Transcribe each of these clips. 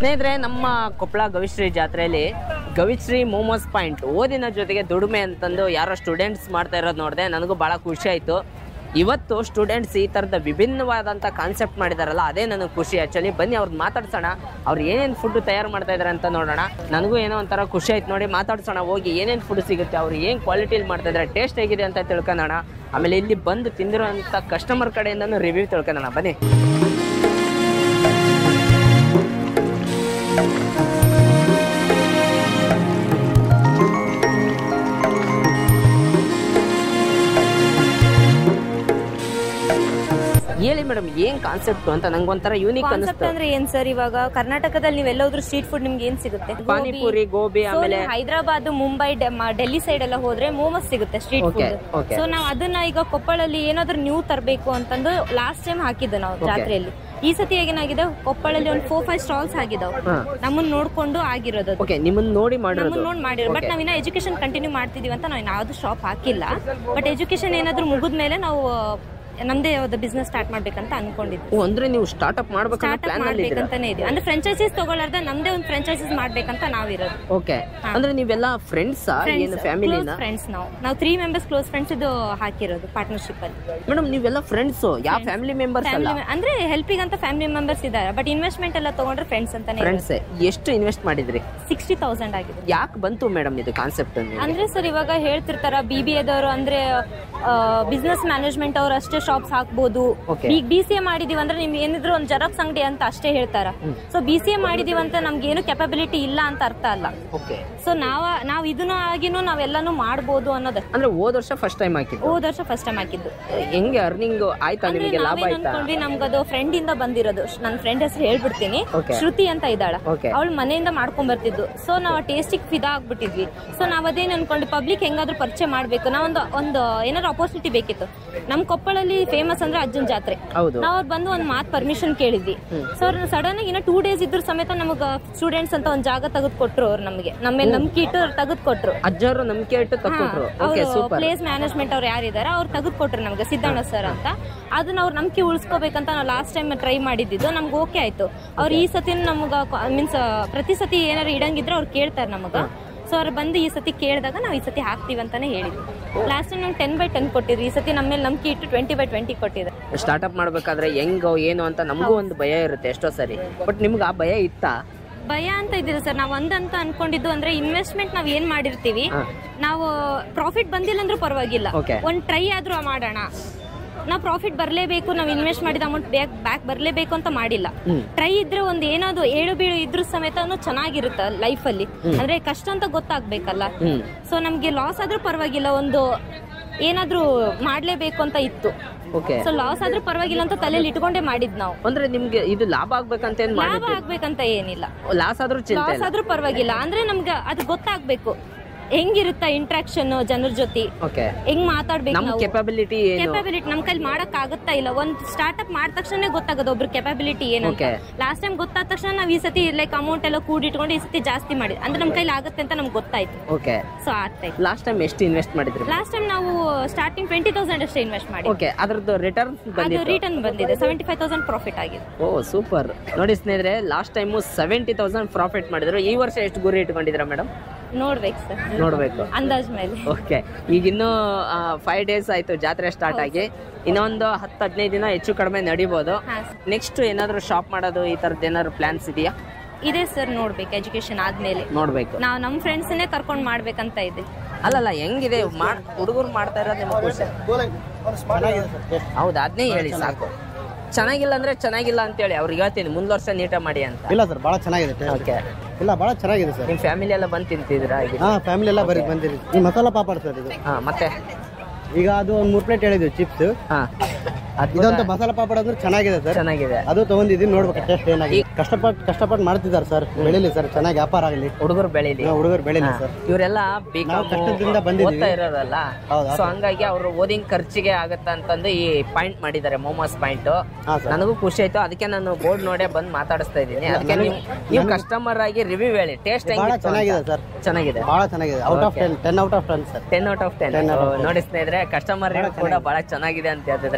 ಸ್ನೇಹಿತರೆ ನಮ್ಮ ಕೊಪ್ಪಳ ಗವಿಶ್ರೀ ಜಾತ್ರೆಯಲ್ಲಿ ಗವಿಶ್ರೀ ಮೋಮೋಸ್ ಪಾಯಿಂಟ್ ಓದಿನ ಜೊತೆಗೆ ದುಡಿಮೆ ಅಂತಂದು ಯಾರೋ ಸ್ಟೂಡೆಂಟ್ಸ್ ಮಾಡ್ತಾ ಇರೋದು ನೋಡಿದೆ ನನಗೂ ಭಾಳ ಖುಷಿ ಆಯಿತು ಇವತ್ತು ಸ್ಟೂಡೆಂಟ್ಸ್ ಈ ಥರದ ವಿಭಿನ್ನವಾದಂಥ ಕಾನ್ಸೆಪ್ಟ್ ಮಾಡಿದಾರಲ್ಲ ಅದೇ ನನಗೆ ಖುಷಿ ಆ್ಯಕ್ಚುಲಿ ಬನ್ನಿ ಅವ್ರದ್ದು ಮಾತಾಡ್ಸೋಣ ಅವ್ರು ಏನೇನು ಫುಡ್ ತಯಾರು ಮಾಡ್ತಾ ಇದ್ದಾರೆ ಅಂತ ನೋಡೋಣ ನನಗೂ ಏನೋ ಒಂಥರ ಖುಷಿ ಆಯ್ತು ನೋಡಿ ಮಾತಾಡ್ಸೋಣ ಹೋಗಿ ಏನೇನು ಫುಡ್ ಸಿಗುತ್ತೆ ಅವ್ರು ಏನು ಕ್ವಾಲಿಟಿಲಿ ಮಾಡ್ತಾ ಇದ್ದಾರೆ ಟೇಸ್ಟ್ ಹೇಗಿದೆ ಅಂತ ತಿಳ್ಕೊಳ್ಳೋಣ ಆಮೇಲೆ ಇಲ್ಲಿ ಬಂದು ತಿಂದಿರೋಂಥ ಕಸ್ಟಮರ್ ಕಡೆಯಿಂದನೂ ರಿವ್ಯೂ ತಿಳ್ಕೊಳ್ಳೋಣ ಬನ್ನಿ ಹೇಳಿ ಮೇಡಮ್ ಏನ್ ಕಾನ್ಸೆಪ್ಟ್ ಅಂತ ನಂಗೆ ಒಂಥರ ಯೂನಿಕ್ ಕಾನ್ಸೆಪ್ಟ್ ಅನಿಸ್ತು ಅಂದ್ರೆ ಏನ್ ಸರ್ ಇವಾಗ ಕರ್ನಾಟಕದಲ್ಲಿ ನೀವು ಎಲ್ಲೋದ್ರು ಸ್ಟ್ರೀಟ್ ಫುಡ್ ನಿಮ್ಗೆ ಏನ್ ಸಿಗುತ್ತೆ ಪಾನಿಪುರಿ ಗೋಬಿ ಆಮೇಲೆ ಹೈದರಾಬಾದ್ ಮುಂಬೈ ಡೆ- ಮ- ಡೆಲ್ಲಿ ಸೈಡ್ ಎಲ್ಲ ಹೋದ್ರೆ ಮೋಮೋಸ್ ಸಿಗುತ್ತೆ street Okay, food okay. So ನಾವು ಅದನ್ನ ಈಗ ಕೊಪ್ಪಳಲ್ಲಿ ಏನಾದ್ರೂ ನ್ಯೂ ತರಬೇಕು ಅಂತಂದು ಲಾಸ್ಟ್ ಟೈಮ್ ಹಾಕಿದ್ದು ನಾವು ಜಾತ್ರೆಯಲ್ಲಿ ಈ ಸತಿ ಏನಾಗಿದೆ ಕೊಪ್ಪಳಲ್ಲಿ ಒಂದು ಫೋರ್ ಫೈವ್ ಸ್ಟಾಲ್ಸ್ ಆಗಿದಾವ್ ಹಾ. ನಮ್ಮನ್ನ ನೋಡ್ಕೊಂಡು ಆಗಿರೋದು ಅದು. ಓಕೆ ನಿಮ್ಮನ್ನ ನೋಡಿ ಮಾಡಿರೋದು ನಮ್ಮನ್ನ ನೋಡಿ ಮಾಡಿರೋ ಬಟ್ ನಾವಿನ್ನ ಎಜುಕೇಶನ್ ಕಂಟಿನ್ಯೂ ಮಾಡ್ತಿದೀವಿ ಅಂತ ನಾವು ಯಾವ್ದು ಶಾಪ್ ಹಾಕಿಲ್ಲ ಬಟ್ ಎಜುಕೇಶನ್ ಏನಾದ್ರೂ ಮುಗಿದ್ಮೇಲೆ ನಾವು ನಮ್ದೇ ಯಾವ್ದು ಬಿಸ್ನೆಸ್ ಸ್ಟಾರ್ಟ್ ಮಾಡ್ಬೇಕಂತ ಅನ್ಕೊಂಡಿದ್ವಿ ಓ, ಅಂದ್ರೆ ನೀವು ಸ್ಟಾರ್ಟ್ಅಪ್ ಮಾಡ್ಬೇಕನ್ನೋ ಸ್ಟಾರ್ಟ್ಅಪ್ ಪ್ಲಾನ್ ಅಲ್ಲಿ ಇದ್ದೀರಾ ಮಾಡ್ಬೇಕಂತಾನೆ ಇದೀವಿ ಅಂದ್ರೆ ಫ್ರಾಂಚೈಸೀಸ್ ತಗೊಳ್ಳಾರ್ದ ನಮ್ದೇ ಒಂದು ಫ್ರಾಂಚೈಸೀಸ್ ಮಾಡ್ಬೇಕಂತ ನಾವಿರೋದು ಓಕೆ ಅಂದ್ರೆ ನೀವೆಲ್ಲ ಫ್ರೆಂಡ್ಸ್ ಏನು ಫ್ಯಾಮಿಲಿನ ಫ್ರೆಂಡ್ಸ್ ನಾವು ನಾವು ತ್ರೀ ಮೆಂಬರ್ಸ್ ಕ್ಲೋಸ್ ಫ್ರೆಂಡ್ಸ್ ಇದು ಹಾಕಿರೋದು ಪಾರ್ಟ್ನರ್ಶಿಪ್ ಅಲ್ಲಿ ಮೇಡಮ್ ನೀವೆಲ್ಲ ಫ್ರೆಂಡ್ಸ್ ಯಾವ ಫ್ಯಾಮಿಲಿ ಮೆಂಬರ್ಸ್ ಅಲ್ಲ ಫ್ಯಾಮಿಲಿ ಅಂದ್ರೆ ಹೆಲ್ಪಿಗೆ ಅಂತ ಫ್ಯಾಮಿಲಿ ಮೆಂಬರ್ಸ್ ಇದ್ದಾರೆ ಬಟ್ ಇನ್ವೆಸ್ಟ್ಮೆಂಟ್ ಎಲ್ಲ ತಗೊಂಡ್ರೆ ಫ್ರೆಂಡ್ಸ್ ಅಂತಾನೆ ಫ್ರೆಂಡ್ಸ್ ಎಷ್ಟು ಇನ್ವೆಸ್ಟ್ ಮಾಡಿದ್ರಿ ಸಿಕ್ಸ್ಟಿ ತೌಸಂಡ್ ಆಗಿದೆ ಯಾಕೆ ಬಂತು ಮೇಡಮ್ ಇದು ಕಾನ್ಸೆಪ್ಟ್ ಅಂದ್ರೆ ಸರ್ ಇವಾಗ ಹೇಳ್ತಿರ್ತಾರ ಬಿ ಬಿ ಎದವರು ಅಂದ್ರೆ ಬಿಸ್ನೆಸ್ ಮ್ಯಾನೇಜ್ಮೆಂಟ್ ಅವ್ರು ಅಷ್ಟೇ ಶಾಪ್ಸ್ ಹಾಕ್ಬೋದು Okay. ಈಗ ಬಿ ಸಿ ಎ ಮಾಡಿದೀವಿ ಅಂದ್ರೆ ನಿಮ್ಗೆ ಏನಿದ್ರು ಒಂದು ಜೆರಾಕ್ಸ್ ಅಂಗಡಿ ಅಂತ ಅಷ್ಟೇ ಹೇಳ್ತಾರ ಸೊ ಬಿ ಸಿ ಎ ಮಾಡಿದೀವಿ ಅಂತ ನಮ್ಗೆ ಏನು ಕೆಪಬಿಲಿಟಿ ಇಲ್ಲ ಅಂತ ಅರ್ಥ ಅಲ್ಲ ಓಕೆ ಸೊ ನಾವ ನಾವ್ ಇದನ್ನು ಆಗಿನೂ ನಾವೆಲ್ಲಾನು ಮಾಡ್ಬೋದು ಅನ್ನೋದು ಅಂದ್ರೆ ಹೋದ ವರ್ಷ ಫಸ್ಟ್ ಟೈಮ್ ಹಾಕಿದ್ದು ಹೋದ ವರ್ಷ ಫಸ್ಟ್ ಟೈಮ್ ಹಾಕಿದ್ದು ಹೆಂಗೆ ಅರ್ನಿಂಗ್ ಆಯ್ತಾ ಅಂದ್ರೆ ನಿಮಗೆ ಲಾಭ ನಾವೇನ್ ಆಯ್ತಾ ಅನ್ಕೊಂಡ್ವಿ ನಮ್ಗದು ಫ್ರೆಂಡ್ ಇಂದ ಬಂದಿರೋದು ನನ್ನ ಫ್ರೆಂಡ್ ಹೆಸರು ಹೇಳ್ಬಿಡ್ತೀನಿ Okay. ಶ್ರುತಿ ಅಂತ ಇದ್ದಾಳ Okay. ಅವಳು ಮನೆಯಿಂದ ಮಾಡ್ಕೊಂಡ್ ಬರ್ತಿದ್ದು ಸೊ ನಾವು ಟೇಸ್ಟಿಗೆ ಫಿದಾ ಆಗ್ಬಿಟ್ಟಿದ್ವಿ ಸೊ ನಾವ್ ಅದೇನ್ ಅನ್ಕೊಂಡು ಪಬ್ಲಿಕ್ ಹೆಂಗಾದ್ರೂ ಪರಿಚಯ ಮಾಡ್ಬೇಕು ನಾವೊಂದು ಒಂದು ಏನಾದ್ರು ಅಪರ್ಚುನಿಟಿ ಬೇಕಿತ್ತು ನಮ್ ಕೊಪ್ಪಳಲ್ಲಿ ಫೇಮಸ್ ಅಂದ್ರೆ ಅಜ್ಜನ್ ಜಾತ್ರೆ ಹೌದು ನಾವ್ ಅವ್ರ್ ಬಂದು ಒಂದ್ ಮಾತ್ ಪರ್ಮಿಷನ್ ಕೇಳಿದ್ವಿ ಸೊ ಅವ್ರ ಸಡನ್ ಆಗಿ ಇನ್ನ ಟೂ ಡೇಸ್ ಇದ್ರ ಸಮೇತ ನಮಗ ಸ್ಟೂಡೆಂಟ್ಸ್ ಅಂತ ಒಂದ್ ಜಾಗ ತೆಗೆದು ಕೊಟ್ರು ಅವ್ರು ನಮಗೆ ನಮ್ಮ ಮೇಲೆ ನಂಬಿಕೆ ಇಟ್ಟು ತೆಗೆದು ಕೊಟ್ರು ಅಜ್ಜರು ನಂಬಿಕೆ ಇಟ್ಟು ತಕ್ಕೊಟ್ರು ಓಕೆ ಅವರು ಸೂಪರ್ ಪ್ಲೇಸ್ ಮ್ಯಾನೇಜ್ಮೆಂಟ್ ಅವ್ರು ಯಾರಿದಾರೆ ಅವ್ರು ತೆಗೆದು ಕೊಟ್ರು ನಮ್ಗೆ ಸಿದ್ದಣ್ಣ ಸರ್ ಅಂತ ಅದನ್ನ ಅವ್ರ ನಂಬಿಕೆ ಉಳಿಸ್ಕೋಬೇಕಂತ ನಾವು ಲಾಸ್ಟ್ ಟೈಮ್ ಟ್ರೈ ಮಾಡಿದ್ದು ನಮ್ಗೆ ಓಕೆ ಆಯ್ತು ಅವ್ರು ಈ ಸತಿ ನಮ್ಗ ಮೀನ್ಸ್ ಪ್ರತಿ ಸತಿ ಏನಾರು ಇಡಂಗಿದ್ರೆ ಅವ್ರು ಕೇಳ್ತಾರೆ ನಮಗ ಸೊ ಅವ್ರು ಬಂದು ಈ ಸತಿ ಕೇಳಿದಾಗ ನಾವು ಈ ಸತಿ ಹಾಕ್ತೀವಿ ಅಂತಾನೆ ಹೇಳಿದ್ವಿ ಲಾಸ್ಟ್ ಟೈಮ್ ನಮ್ಗೆ ಟೆನ್ ಬೈ ಟೆನ್ ಕೊಟ್ಟಿದ್ರಿ ಈ ಸತಿ ನಮ್ಮ ಮೇಲೆ ನಂಬಿಕೆ ಇಟ್ಟು ಟ್ವೆಂಟಿ ಬೈ ಟ್ವೆಂಟಿ ಕೊಟ್ಟಿದ್ದಾರೆ ಸ್ಟಾರ್ಟ್ಅಪ್ ಮಾಡ್ಬೇಕಾದ್ರೆ ಹೆಂಗೋ ಏನು ಅಂತ ನಮಗೂ ಒಂದು ಭಯ ಇರುತ್ತೆ ಎಷ್ಟೋ ಸರಿ ಬಟ್ ನಿಮ್ಗೆ ಆ ಭಯ ಇತ್ತಾ ಭಯ ಅಂತ ಇದ್ದೀರಿ ಸರ್ ನಾವು ಒಂದಂತ ಅನ್ಕೊಂಡಿದ್ದು ಅಂದ್ರೆ ಇನ್ವೆಸ್ಟ್ಮೆಂಟ್ ನಾವ್ ಏನ್ ಮಾಡಿರ್ತೀವಿ ಹಾ. ನಾವು ಪ್ರಾಫಿಟ್ ಬಂದಿಲ್ಲ ಅಂದ್ರೂ ಪರವಾಗಿಲ್ಲ Okay. ಒಂದ್ ಟ್ರೈ ಆದ್ರೂ ಮಾಡೋಣ ನಾವು ಪ್ರಾಫಿಟ್ ಬರ್ಲೇಬೇಕು ನಾವು ಇನ್ವೆಸ್ಟ್ ಮಾಡಿದ ಅಮೌಂಟ್ ಬ್ಯಾಕ್ ಬ್ಯಾಕ್ ಬರ್ಲೇಬೇಕು ಅಂತ ಮಾಡಿಲ್ಲ ಹ್ಮ್. ಟ್ರೈ ಇದ್ರೆ ಒಂದು ಏನಾದ್ರು ಏಳು ಬೀಳು ಇದ್ರ ಸಮೇತ ಚೆನ್ನಾಗಿರುತ್ತೆ ಲೈಫ್ ಅಲ್ಲಿ ಅಂದ್ರೆ ಕಷ್ಟ ಅಂತ ಗೊತ್ತಾಗ್ಬೇಕಲ್ಲ ಹ್ಮ್ ಸೊ ನಮ್ಗೆ ಲಾಸ್ ಆದ್ರೂ ಪರವಾಗಿಲ್ಲ ಒಂದು ಏನಾದ್ರೂ ಮಾಡ್ಲೇಬೇಕು ಅಂತ ಇತ್ತು ಓಕೆ ಸೊ ಲಾಸ್ ಆದ್ರೂ ಪರವಾಗಿಲ್ಲ ಅಂತ ತಲೆಯಲ್ಲಿ ಇಟ್ಕೊಂಡೇ ಮಾಡಿದ್ ನಾವು ಅಂದ್ರೆ ನಿಮ್ಗೆ ಇದು ಲಾಭ ಆಗ್ಬೇಕಂತ ಏನ್ ಲಾಭ ಮಾಡಿದ್ರಿ ಆಗ್ಬೇಕಂತ ಏನಿಲ್ಲ ಲಾಸ್ ಆದ್ರೂ ಚಿಂತೆ ಲಾಸ್ ಇಲ್ಲ ಆದ್ರೂ ಪರವಾಗಿಲ್ಲ ಅಂದ್ರೆ ನಮ್ಗೆ ಅದು ಗೊತ್ತಾಗ್ಬೇಕು ಹೆಂಗಿರುತ್ತ ಇಂಟ್ರಾಕ್ಷನ್ ಜನರ ಜೊತೆ ಓಕೆ ಹೆಂಗ್ ಮಾತಾಡ್ಬೇಕು ನಮ್ ನಾವು ಕೆಪಾಬಿಲಿಟಿ ಏನು ಕೆಪಾಬಿಲಿಟಿ ನಮ್ ಕೈಲಿ ಮಾಡಕ್ ಆಗುತ್ತಾ ಇಲ್ಲ ಒಂದ್ ಸ್ಟಾರ್ಟ್ಅಪ್ ಮಾಡಿದ ತಕ್ಷಣ ಗೊತ್ತಾಗೋದು ಒಬ್ರು ಕೆಪಾಬಿಲಿಟಿ ಏನಂತ Okay. ಲಾಸ್ಟ್ ಟೈಮ್ ಗೊತ್ತಾದ ತಕ್ಷಣ ನಾವ್ ಈ ಸತಿ ಲೈಕ್ ಅಮೌಂಟ್ ಎಲ್ಲ ಕೂಡಿಟ್ಕೊಂಡು ಈ ಸತಿ ಜಾಸ್ತಿ ಮಾಡಿ ಅಂದ್ರೆ ನಮ್ ಕೈಲಿ ಆಗುತ್ತೆ ಅಂತ ನಮ್ಗೆ ಗೊತ್ತಾಯ್ತು ಓಕೆ ಸೊ ಆಗ್ತಾಯ್ತು ಲಾಸ್ಟ್ ಟೈಮ್ ಎಷ್ಟು ಇನ್ವೆಸ್ಟ್ ಮಾಡಿದ್ರಿ ಲಾಸ್ಟ್ ಟೈಮ್ ನಾವು ಸ್ಟಾರ್ಟಿಂಗ್ ಟ್ವೆಂಟಿ ತೌಸಂಡ್ ಅಷ್ಟೇ ಇನ್ವೆಸ್ಟ್ ಮಾಡಿ ಓಕೆ ಅದ್ರದ್ದು ರಿಟರ್ನ್ ಅದು ಬಂದಿತ್ತು ರಿಟರ್ನ್ ಬಂದಿದೆ ಸೆವೆಂಟಿ ಫೈವ್ ತೌಸಂಡ್ ಪ್ರಾಫಿಟ್ ಆಗಿದೆ ಓ ಸೂಪರ್ ನೋಡಿ ಸ್ನೇಹಿತರೆ last time seventy thousand profit ಮಾಡಿದ್ರು ಈ ವರ್ಷ ಎಷ್ಟು ಗುರಿ ಇಟ್ಕೊಂಡಿದ್ದೀರಾ ಮೇಡಮ್ ನೋಡ್ಬೇಕು ಸರ್ ನೋಡ್ಬೇಕು ಅಂದಾಜ್ ಮೇಲೆ ಓಕೆ ಈಗ ಇನ್ನೂ ಫೈವ್ ಡೇಸ್ ಆಯ್ತು ಜಾತ್ರೆ ಸ್ಟಾರ್ಟ್ ಆಗಿ ಇನ್ನೊಂದು ಹತ್ತು ಹದಿನೈದು ದಿನ ಹೆಚ್ಚು ಕಡಿಮೆ ನಡಿಬೋದು ಹಾ ನೆಕ್ಸ್ಟ್ ಏನಾದರೂ ಶಾಪ್ ಮಾಡೋದು ಈ ಥರದ್ದು ಏನಾದ್ರು ಪ್ಲಾನ್ಸ್ ಇದೆಯಾ ಇದೆ ಸರ್ ನೋಡ್ಬೇಕು ಎಜುಕೇಶನ್ ಆದ್ಮೇಲೆ ನೋಡ್ಬೇಕು ನಾವು ನಮ್ಮ ಫ್ರೆಂಡ್ಸ್ನೇ ಕರ್ಕೊಂಡು ಮಾಡ್ಬೇಕಂತ ಇದೆ ಅಲ್ಲಲ್ಲ ಹೆಂಗಿದೆ ಮಾಡ್ ಹುಡುಗರು ಮಾಡ್ತಾ ಇರೋದು ನಿಮ್ಗೆ ಖುಷಿ ಹೌದಾ ಅದನ್ನೇ ಹೇಳಿ ಸಾಕು ಚೆನ್ನಾಗಿಲ್ಲ ಅಂದ್ರೆ ಚೆನ್ನಾಗಿಲ್ಲ ಅಂತೇಳಿ ಅವ್ರಿಗೆ ಹೇಳ್ತೀನಿ ಮುಂದ್ ವರ್ಷ ನೀಟಾಗಿ ಮಾಡಿ ಅಂತ ಇಲ್ಲ ಸರ್ ಭಾಳ ಚೆನ್ನಾಗಿದೆ taste. ಓಕೆ ಇಲ್ಲ ಭಾಳ ಚೆನ್ನಾಗಿದೆ ಸರ್ ನಿಮ್ಮ ಫ್ಯಾಮಿಲಿ ಎಲ್ಲ ಬಂದು ತಿಂತಿದ್ದೀರಾ ಈಗ ಹಾ ಫ್ಯಾಮಿಲಿ ಎಲ್ಲ ಬರೀ ಬಂದಿರಿ ಈ ಮಸಾಲ ಪಾಪಡ್ ಸರ್ ಇದು ಹಾ ಮತ್ತೆ ಈಗ ಅದು ಒಂದು ಮೂರು ಪ್ಲೇಟ್ ಹೇಳಿದ್ವಿ ಚಿಪ್ಸ್ ಹಾ ಇದಂತ ಮಸಾಲ ಪಾಪಡ್ ಅಂದ್ರೆ ಚೆನ್ನಾಗಿದೆ ಸರ್ ಚೆನ್ನಾಗಿದೆ ಅದು ತಗೊಂಡಿದ್ದೀನಿ ನೋಡ್ಬೇಕು ಟೇಸ್ಟ್ ಏನಾಗಿ ಕಷ್ಟಪಟ್ಟು ಕಷ್ಟಪಟ್ಟು ಮಾಡ್ತಿದ್ದಾರೆ ಸರ್ ಬೆಳಿಲಿ ಸರ್ ಚೆನ್ನಾಗಿ ವ್ಯಾಪಾರ ಆಗಲಿ ಹುಡುಗರು ಬೆಳೀಲಿ ಹುಡುಗರು ಬೆಳಿಲಿ ಸರ್ ಇವರೆಲ್ಲ ನಾವು ಕಷ್ಟದಿಂದ ಬಂದಿದ್ದೀವಿ. ಓದ್ತಾ ಇರೋರಲ್ಲ ಹೌದು, ಸೊ ಹಂಗಾಗಿ ಅವರು ಓದಿನ ಖರ್ಚಿಗೆ ಆಗತ್ತ ಅಂತಂದು ಈ ಪಾಯಿಂಟ್ ಮಾಡಿದ್ದಾರೆ ಮೋಮೋಸ್ ಪಾಯಿಂಟ್ ಹಾ ಸರ್ ನನಗೂ ಖುಷಿ ಆಯ್ತು ಅದಕ್ಕೆ ನಾನು ಬೋರ್ಡ್ ನೋಡೇ ಬಂದು ಮಾತಾಡಿಸ್ತಾ ಇದ್ದೀನಿ ಅದಕ್ಕೆ ನೀವು ನೀವು ಕಸ್ಟಮರ್ ಆಗಿ ರಿವ್ಯೂ ಹೇಳಿ ಟೇಸ್ಟ್ ಭಾಳ ಹೆಂಗಿತ್ತು ಚೆನ್ನಾಗಿದೆ ಅಂತ. ಸರ್ ಚೆನ್ನಾಗಿದೆ ಭಾಳ ಚೆನ್ನಾಗಿದೆ out of ten ten out of ten sir ten out of ten 10 out of 10. ನೋಡಿ ಸ್ನೇಹಿತರೆ ಕಸ್ಟಮರ್ ಕೂಡ ಬಹಳ ಚೆನ್ನಾಗಿದೆ ಅಂತ ಹೇಳ್ತಿದ್ರೆ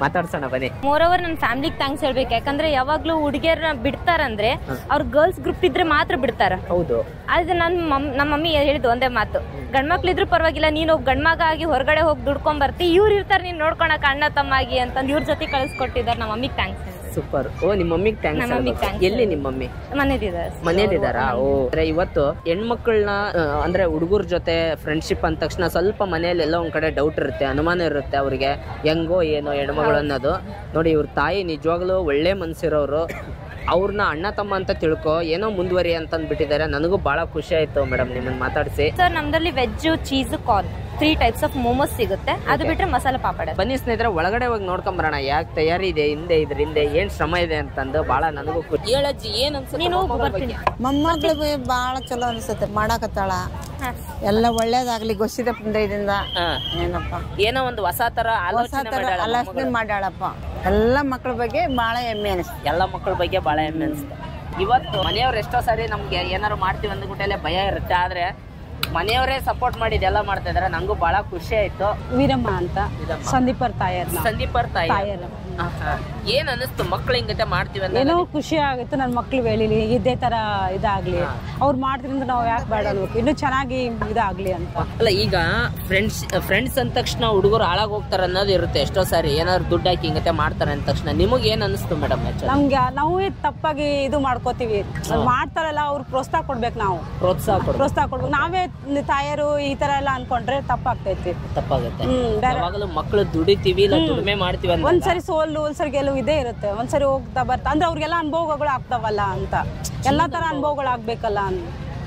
ಮಾತಾಡ್ಸೋಣ ಬನ್ನಿ ಮೋರ್ ಓವರ್ ನನ್ನ ಫ್ಯಾಮಿಲಿಗೆ ಥ್ಯಾಂಕ್ಸ್ ಹೇಳ್ಬೇಕು ಯಾಕಂದ್ರೆ ಯಾವಾಗ್ಲೂ ಹುಡುಗಿಯರನ್ನ ಬಿಡ್ತಾರಂದ್ರೆ ಅವ್ರ ಗರ್ಲ್ಸ್ ಗ್ರೂಪ್ ಇದ್ರೆ ಮಾತ್ರ ಬಿಡ್ತಾರ ಹೌದು ಆದ್ರೆ ನನ್ನ ಮಮ್ ನಮ್ಮ ಮಮ್ಮಿ ಹೇಳಿದ್ದು ಒಂದೇ ಮಾತು ಗಂಡ್ಮಕ್ಳಿದ್ರು ಪರವಾಗಿಲ್ಲ ನೀನು ಹೋಗಿ ಗಂಡ್ಮಗ ಆಗಿ ಹೊರಗಡೆ ಹೋಗಿ ದುಡ್ಕೊಂಡ್ ಬರ್ತಿ ಇವ್ರು ಇರ್ತಾರೆ ನೀನ್ ನೋಡ್ಕೊಳಕ್ ಅಣ್ಣ ತಮ್ಮಾಗಿ ಅಂತಂದು ಇವ್ರ ಜೊತೆ ಕಳಿಸ್ಕೊಟ್ಟಿದ್ದಾರೆ ನಮ್ಮ ಮಮ್ಮಿಗೆ ಥ್ಯಾಂಕ್ಸ್ ಸೂಪರ್ ಓ ನಿಮ್ಮ ಮಮ್ಮಿಗೆ ನಮ್ಮ ಥ್ಯಾಂಕ್ಸ್ ಮಮ್ಮಿಗ್ thanks ಎಲ್ಲಿ ನಿಮ್ಮ ಮಮ್ಮಿ ಮನೇದಿದ್ದಾರೆ ಮನೇಲಿದಾರಾ ಓ ಅಂದ್ರೆ ಇವತ್ತು ಹೆಣ್ಮಕ್ಳನ್ನ ಆ, ಅಂದ್ರೆ ಹುಡುಗರ ಜೊತೆ ಫ್ರೆಂಡ್ಶಿಪ್ ಅಂದ ತಕ್ಷಣ ಸ್ವಲ್ಪ ಮನೇಲಿ ಎಲ್ಲೋ ಒಂದ್ ಕಡೆ ಡೌಟ್ ಇರುತ್ತೆ ಅನುಮಾನ ಇರುತ್ತೆ ಅವ್ರಿಗೆ ಹೆಂಗೋ ಏನೋ ಹೆಣ್ಮಗಳು ಅನ್ನೋದು ನೋಡಿ ಇವ್ರ ತಾಯಿ ನಿಜವಾಗ್ಲೂ ಒಳ್ಳೆ ಮನ್ಸಿರೋರು ಅವ್ರನ್ನ ಅಣ್ಣ ತಮ್ಮ ಅಂತ ತಿಳ್ಕೊ ಏನೋ ಮುಂದುವರಿ ಅಂತ ಅಂದ್ಬಿಟ್ಟಿದ್ದಾರೆ ನನಗೂ ಬಹಳ ಖುಷಿ ಆಯ್ತು ಮೇಡಮ್ ನಿಮ್ಮನ್ನ ಮಾತಾಡಿಸಿ ಸರ್ ನಮ್ದಲ್ಲಿ veg cheese corn three types of momos ಸಿಗುತ್ತೆ ಅದು ಬಿಟ್ರೆ ಮಸಾಲೆ ಪಾಪಡ ಬನ್ನಿ ಸ್ನೇಹಿತರೆ ಒಳಗಡೆ ಹೋಗಿ ನೋಡ್ಕೊಂಬರೋಣ ಯಾಕೆ ತಯಾರಿ ಇದೆ ಹಿಂದೆ ಇದ್ರ ಹಿಂದೆ ಏನ್ ಶ್ರಮ ಇದೆ ಅಂತಂದು ಬಹಳ ನನಗೂ ಖುಷಿ ಹೇಳಜ್ಜಿ ಏನ್ ಅನ್ಸುತ್ತೆ ನೀನು ಹೋಗು ಮೊಮ್ಮಗಳ ಬರ್ತೀನಿ ಬಗ್ಗೆ? ಮೊಮ್ಮಗಳಿಗೆ ಭಾಳ ಚಲೋ ಅನಿಸುತ್ತೆ ಮಾಡಾಕತ್ತಾಳ ಹಾ. ಎಲ್ಲ ಒಳ್ಳೇದಾಗ್ಲಿ ಗೊಸಿದ ಇದರಿಂದ ಹಾ. ಏನಪ್ಪ ಏನೋ ಒಂದು ಹೊಸ ತರ ಹೊಸ ಆಲೋಚನೆ ಥರ ಮಾಡ್ಯಾಳ ಆಲೋಚನೆ ಮೊಮ್ಮಗಳು. ಮಾಡ್ಯಾಳಪ್ಪ ಎಲ್ಲ ಮಕ್ಕಳ ಬಗ್ಗೆ ಭಾಳ ಹೆಮ್ಮೆ ಅನಿಸ್ತು ಎಲ್ಲ ಮಕ್ಕಳ ಬಗ್ಗೆ ಬಹಳ ಹೆಮ್ಮೆ ಅನ್ಸುತ್ತೆ ಇವತ್ತು ಮನೆಯವ್ರು ಎಷ್ಟೋ ಸಾರಿ ನಮ್ಗೆ ಏನಾರು ಮಾಡ್ತೀವಿ ಅಂದ್ಬಿಟ್ಟೆಲ್ಲ ಭಯ ಇರುತ್ತೆ ಆದ್ರೆ ಮನೆಯವರೇ ಸಪೋರ್ಟ್ ಮಾಡಿ ಇದೆಲ್ಲ ಮಾಡ್ತಾ ಇದಾರೆ ನಂಗೂ ಬಹಳ ಖುಷಿ ಆಯ್ತು ವೀರಮ್ಮ ಅಂತ ಇದಮ್ಮ. ಸಂದೀಪರ್ ತಾಯರ್ನ ಸಂದೀಪರ್ ತಾಯಿ ತಾಯರ್ ಆಹಾ. ಏನ್ ಅನಿಸ್ತು ಮಕ್ಳು ಹಿಂಗತೆ ಮಾಡ್ತೀವಿ ಅಂತ ಏನೋ ಖುಷಿ ಆಗುತ್ತೆ ನನ್ನ ಮಕ್ಳು ಬೆಳಿಲಿ ಇದೇ ತರ ಇದಾಗ್ಲಿ ಅವ್ರು ಮಾಡ್ತಿರಿಂದ ನಾವು ಯಾಕೆ ಬೇಡ ಅನ್ಬೇಕು ಇನ್ನೂ ಚೆನ್ನಾಗಿ ಇದಾಗ್ಲಿ ಅಂತ ಅಲ್ಲ ಈಗ ಫ್ರೆಂಡ್ಸ್ ಫ್ರೆಂಡ್ಸ್ ಅಂದ ತಕ್ಷಣ ಹುಡುಗರು ಹಾಳಾಗ್ ಹೋಗ್ತಾರ ಅನ್ನೋದು ಇರುತ್ತೆ ಎಷ್ಟೋ ಸಾರಿ ಏನಾದ್ರು ದುಡ್ಡು ಹಾಕಿ ಹಿಂಗತೆ ಮಾಡ್ತಾರೆ ಅಂದ ತಕ್ಷಣ ನಿಮಗೆ ಏನ್ ಅನಿಸ್ತು ಮೇಡಮ್ ನಮ್ಗೆ ನಾವೇ ತಪ್ಪಾಗಿ ಇದು ಮಾಡ್ಕೋತೀವಿ ಅದ್ ಮಾಡ್ತಾರಲ್ಲ ಅವ್ರು ಪ್ರೋತ್ಸಾಹ ಕೊಡ್ಬೇಕು ನಾವು ಪ್ರೋತ್ಸಾಹ ಕೊಡು ಪ್ರೋತ್ಸಾಹ ಕೊಡ್ಬೇಕು ನಾವೇ ತಾಯರು ಈ ತರ ಎಲ್ಲ ಅನ್ಕೊಂಡ್ರೆ ತಪ್ಪಾಗ್ತೈತಿ ತಪ್ಪಾಗುತ್ತೆ ಹ್ಮ್ ಬೇರೆ ಯಾವಾಗಲೂ ಮಕ್ಳು ದುಡಿತೀವಿ ಇಲ್ಲ ದುಡಿಮೆ ಮಾಡ್ತೀವಿ ಅಂತ ಒಂದ್ಸರಿ ಸೋಲು ಒಂದ್ಸರಿ ಗೆಲುವು ಇದೇ ಇರುತ್ತೆ ಒಂದ್ಸರಿ ಹೋಗ್ತಾ ಬರ್ತಾ ಅಂದ್ರೆ ಅವ್ರಿಗೆಲ್ಲ ಅನುಭವಗಳು ಆಗ್ತಾವಲ್ಲ ಅಂತ ಎಲ್ಲಾ ತರ ಅನುಭವಗಳು ಆಗ್ಬೇಕಲ್ಲ ಅಂತ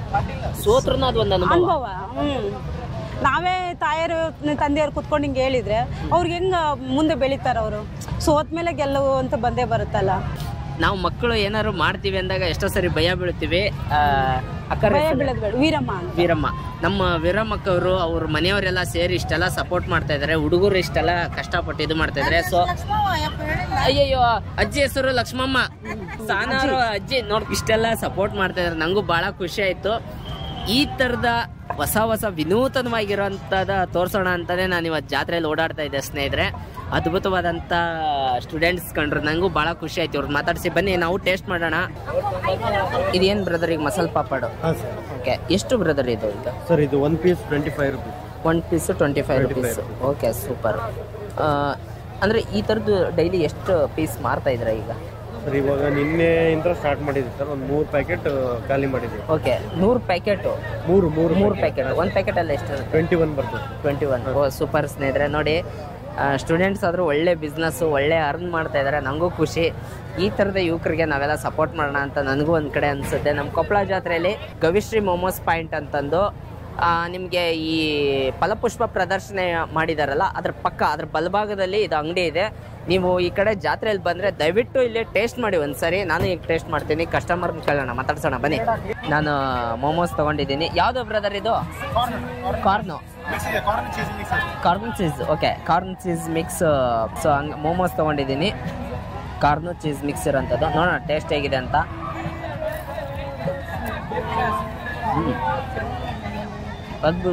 ಸೋತ್ರನ ಅದೊಂದು ಅನುಭವ ಅನುಭವ ಹ್ಮ್ ನಾವೇ ತಾಯರು ತಂದೆಯರು ಕುತ್ಕೊಂಡು ಹಿಂಗೆ ಹೇಳಿದ್ರೆ ಅವ್ರಿಗೆ ಹೆಂಗ ಮುಂದೆ ಬೆಳಿತಾರ ಅವರು ಸೋತ್ ಮೇಲೆ ಗೆಲ್ಲುವು ಅಂತ ಬಂದೇ ಬರುತ್ತಲ್ಲ ನಾವು ಮಕ್ಕಳು ಏನಾದ್ರು ಮಾಡ್ತೀವಿ ಅಂದಾಗ ಎಷ್ಟೋ ಸರಿ ಭಯ ಬೀಳ್ತೀವಿ ಆ, ಅಕ್ಕರ ಭಯ ಹೆಸರು ಬೀಳದ್ ಬೇಡ ವೀರಮ್ಮ ಅಂತ ವೀರಮ್ಮ ನಮ್ಮ ವೀರಮ್ಮಕ್ಕವರು ಅವ್ರ ಮನೆಯವರೆಲ್ಲ ಸೇರಿ ಇಷ್ಟೆಲ್ಲ ಸಪೋರ್ಟ್ ಮಾಡ್ತಾ ಇದಾರೆ ಹುಡುಗರು ಇಷ್ಟೆಲ್ಲ ಕಷ್ಟಪಟ್ಟು ಇದು ಮಾಡ್ತಾ ಇದಾರೆ ಸೊ ಅಯ್ಯಯ್ಯೋ ಅಜ್ಜಿ ಹೆಸರು ಲಕ್ಷ್ಮಮ್ಮ ಸಾನಾರು ಅಜ್ಜಿ ನೋಡ್ ಇಷ್ಟೆಲ್ಲ ಸಪೋರ್ಟ್ ಮಾಡ್ತಾ ಇದಾರೆ ನಂಗೂ ಬಹಳ ಖುಷಿ ಆಯ್ತು ಈ ತರದ ಹೊಸ ಹೊಸ ವಿನೂತನವಾಗಿರೋಂಥದ್ದು ತೋರ್ಸೋಣ ಅಂತಾನೆ ನಾನು ಇವತ್ತು ಜಾತ್ರೆಯಲ್ಲಿ ಓಡಾಡ್ತಾ ಇದ್ದೆ ಸ್ನೇಹಿತರೆ ಅದ್ಭುತವಾದಂಥ ಸ್ಟೂಡೆಂಟ್ಸ್ ಕಂಡ್ರು ನಂಗೂ ಭಾಳ ಖುಷಿ ಆಯ್ತು ಇವ್ರನ್ನ ಮಾತಾಡಿಸಿ ಬನ್ನಿ ನಾವು ಟೇಸ್ಟ್ ಮಾಡೋಣ ಇದೇನು ಬ್ರದರ್ ಈಗ ಮಸಾಲೆ ಪಾಪಡು ಹಾಂ ಸರ್ ಓಕೆ ಎಷ್ಟು ಬ್ರದರ್ ಇದು ಈಗ ಸರ್ ಇದು one piece twenty five rupees one piece twenty five rupees okay super ಅಂದರೆ ಈ ಥರದ್ದು ಡೈಲಿ ಎಷ್ಟು ಪೀಸ್ ಮಾರ್ತಾ ಇದ್ದೀರಾ ಈಗ ಸರ್ ಇವಾಗ ನಿನ್ನೆಯಿಂದ ಸ್ಟಾರ್ಟ್ ಮಾಡಿದ್ವಿ ಸರ್ ಒಂದು ಮೂರು ಪ್ಯಾಕೆಟ್ ಖಾಲಿ ಮಾಡಿದ್ವಿ ಓಕೆ ನೂರು ಪ್ಯಾಕೆಟು ಮೂರು ಮೂರು ಮೂರು ಪ್ಯಾಕೆಟ್ ಒಂದು ಪ್ಯಾಕೆಟಲ್ಲಿ ಎಷ್ಟು ಟ್ವೆಂಟಿ ಒನ್ ಬರ್ತದೆ ಟ್ವೆಂಟಿ ಒನ್ ಓ ಸೂಪರ್ ಸ್ನೇಹಿತರೆ ನೋಡಿ ಸ್ಟೂಡೆಂಟ್ಸ್ ಆದರೂ ಒಳ್ಳೆ ಬಿಸ್ನೆಸ್ಸು ಒಳ್ಳೆ ಅರ್ನ್ ಮಾಡ್ತಾ ಇದ್ದಾರೆ ನನಗೂ ಖುಷಿ ಈ ಥರದ ಯುವಕರಿಗೆ ನಾವೆಲ್ಲ ಸಪೋರ್ಟ್ ಮಾಡೋಣ ಅಂತ ನನಗೂ ಒಂದು ಕಡೆ ಅನಿಸುತ್ತೆ ನಮ್ಮ ಕೊಪ್ಪಳ ಜಾತ್ರೆಯಲ್ಲಿ ಗವಿಶ್ರೀ ಮೊಮೋಸ್ ಪಾಯಿಂಟ್ ಅಂತಂದು ನಿಮಗೆ ಈ ಫಲಪುಷ್ಪ ಪ್ರದರ್ಶನ ಮಾಡಿದಾರಲ್ಲ ಅದ್ರ ಪಕ್ಕ ಅದ್ರ ಬಲಭಾಗದಲ್ಲಿ ಇದು ಅಂಗಡಿ ಇದೆ ನೀವು ಈ ಕಡೆ ಜಾತ್ರೆಯಲ್ಲಿ ಬಂದರೆ ದಯವಿಟ್ಟು ಇಲ್ಲಿ ಟೇಸ್ಟ್ ಮಾಡಿ ಒಂದ್ಸರಿ ನಾನು ಈಗ ಟೇಸ್ಟ್ ಮಾಡ್ತೀನಿ ಕಸ್ಟಮರ್ನ ಕೇಳೋಣ ಮಾತಾಡ್ಸೋಣ ಬನ್ನಿ ನಾನು ಮೋಮೋಸ್ ತೊಗೊಂಡಿದ್ದೀನಿ ಯಾವುದು ಬ್ರದರ್ ಇದು corn corn cheese okay corn cheese mix so ಹಂಗೆ ಮೋಮೋಸ್ ತೊಗೊಂಡಿದ್ದೀನಿ ಕಾರ್ನು ಚೀಸ್ ಮಿಕ್ಸ್ ಇರೋಂಥದ್ದು ನೋಡೋಣ ಟೇಸ್ಟ್ ಹೇಗಿದೆ ಅಂತ ಹ್ಮ್. ಅದ್ಭುತ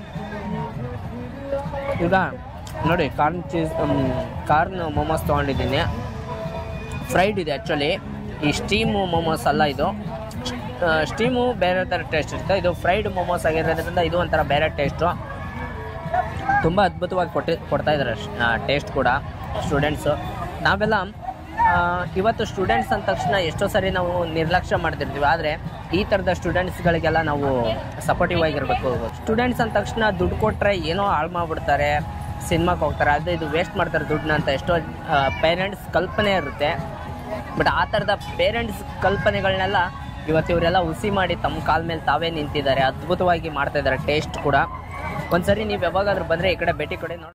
ಈಗ ನೋಡಿ ಕಾರ್ನ್ ಚೀಸ್ ಕಾರ್ನ್ ಮೋಮೋಸ್ ತೊಗೊಂಡಿದ್ದೀನಿ ಫ್ರೈಡ್ ಇದೆ ಆ್ಯಕ್ಚುಲಿ ಈ ಸ್ಟೀಮು ಮೋಮೋಸ್ ಅಲ್ಲ ಇದು ಸ್ಟೀಮು ಬೇರೆ ಥರ ಟೇಸ್ಟ್ ಇರುತ್ತೆ ಇದು ಫ್ರೈಡ್ ಮೋಮೋಸ್ ಆಗಿರೋದ್ರಿಂದ ಇದು ಒಂಥರ ಬೇರೆ ಟೇಸ್ಟು ತುಂಬ ಅದ್ಭುತವಾಗಿ ಕೊಟ್ಟಿ ಕೊಡ್ತಾ ಇದ್ದಾರೆ ಟೇಸ್ಟ್ ಕೂಡ ಸ್ಟೂಡೆಂಟ್ಸು ನಾವೆಲ್ಲ ಆ, ಇವತ್ತು ಸ್ಟೂಡೆಂಟ್ಸ್ ಅಂದ ತಕ್ಷಣ ಎಷ್ಟೋ ಸರಿ ನಾವು ನಿರ್ಲಕ್ಷ್ಯ ಮಾಡ್ತಿರ್ತೀವಿ ಆದರೆ ಈ ಥರದ ಸ್ಟೂಡೆಂಟ್ಸ್ಗಳಿಗೆಲ್ಲ ನಾವು ಸಪೋರ್ಟಿವ್ ಆಗಿರಬೇಕು ಸ್ಟೂಡೆಂಟ್ಸ್ ಅಂದ ತಕ್ಷಣ ದುಡ್ಡು ಕೊಟ್ಟರೆ ಏನೋ ಹಾಳು ಮಾಡಿಬಿಡ್ತಾರೆ ಸಿನಿಮಾಗೆ ಹೋಗ್ತಾರೆ ಅದು ಇದು ವೇಸ್ಟ್ ಮಾಡ್ತಾರೆ ದುಡ್ಡನ್ನ ಅಂತ ಎಷ್ಟೋ ಪೇರೆಂಟ್ಸ್ ಕಲ್ಪನೆ ಇರುತ್ತೆ ಬಟ್ ಆ ಥರದ ಪೇರೆಂಟ್ಸ್ ಕಲ್ಪನೆಗಳನ್ನೆಲ್ಲ ಇವತ್ತು ಇವರೆಲ್ಲ ಹುಸಿ ಮಾಡಿ ತಮ್ಮ ಕಾಲ ಮೇಲೆ ತಾವೇ ನಿಂತಿದ್ದಾರೆ ಅದ್ಭುತವಾಗಿ ಮಾಡ್ತಾ ಇದ್ದಾರೆ ಟೇಸ್ಟ್ ಕೂಡ ಒಂದ್ಸರಿ ನೀವು ಯಾವಾಗಾದ್ರೂ ಬಂದರೆ ಈ ಕಡೆ ಭೇಟಿ ಕೊಡಿ ನೋಡಿ